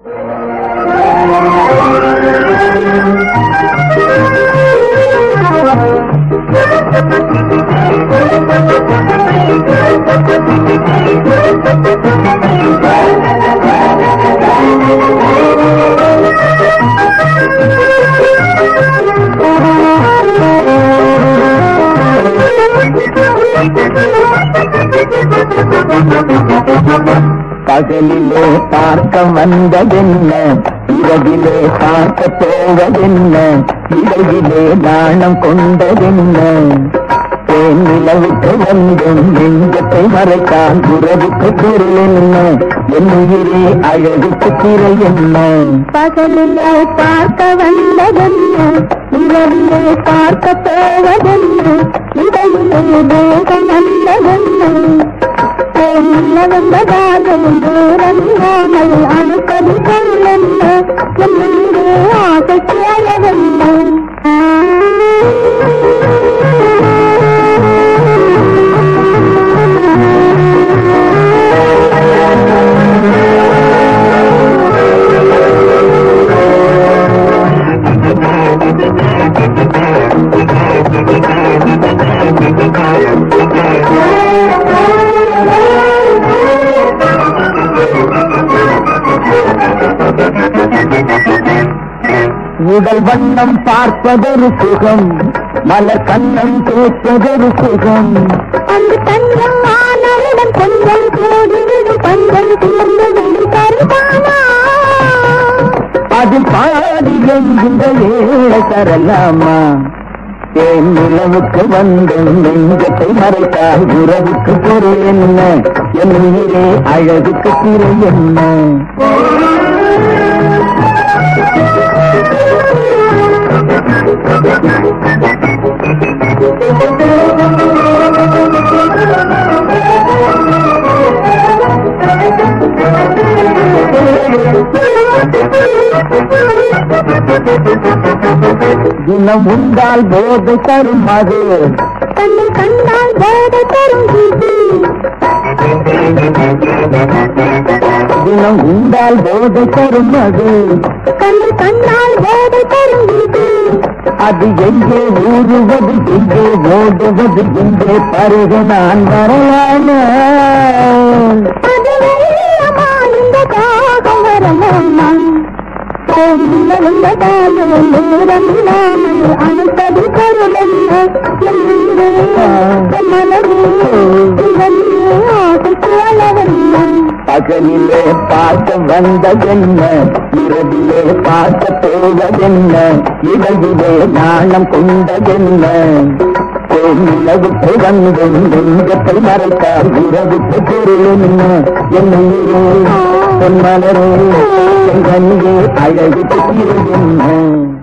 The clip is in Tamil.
பகலிலே பார்க்க வந்ததென்ன இரவிலே பார்க்க போவதென்ன இரவிலே நாணம் கொண்டதென்ன தேன் நிலவுக்கு வந்தும் நெஞ்சத்தை மறைத்தான் உறவுக்கு பொருள் என்ன என் உயிரே அழகுக்கு திரை என்ன பகலிலே பார்க்க வந்ததென்ன இரவிலே பார்க்க போவதென்ன இடையிலே தேகம் வந்ததென்ன வந்ததாகவும் தூரம் இல்லாமல் அணுக்கடி பொருளென்ன என்னே ஆசைக்கு உடல் வண்ணம் பார்ப்பதொரு சுகம் மலர் கண்ணம் கேட்பதொரு சுகம் அந்த தங்கம் ஆனவுடன் கொஞ்சம் கூடிவிடும் பஞ்சம் தீர்ந்துவிடும் தருவானா அது பாடி என்கின்ற ஏழை தரலாமா தேன் நிலவுக்கு வந்தும் நெஞ்சத்தை மறைத்தால் உறவுக்கு பொருள் என்ன என் உயிரே அழகுக்கு திரை என்ன தினம் உண்டால் போதை தரும் அது தன்னை கண்டால் போதை தரும் இது தினம் உண்டால் போதை தரும் அது கண்டு கண்ணால் போதை தரும் இது அது எங்கே ஊறுவது எங்கே ஓடுவது எங்கே பருக நான் வரலாமா அது வெள்ளமா இந்த தாகம் வரலாமா கோவிலும் தூரம் இல்லாமல் அணுப்பது பொருள் என்ன மனது ஆசைக்கு அளவென்ன பகலிலே பார்க்க வந்ததென்ன இரவிலே பார்க்க போவதென்ன இரவிலே நாணம் கொண்டதென்ன நிலவுக்கு வந்தும் நெஞ்சத்தை மறைத்தார் உறவுக்கு பொருள் என்ன என் உயிரே என் மலரே என் கண்ணியே அழகுக்கு திரு என்ன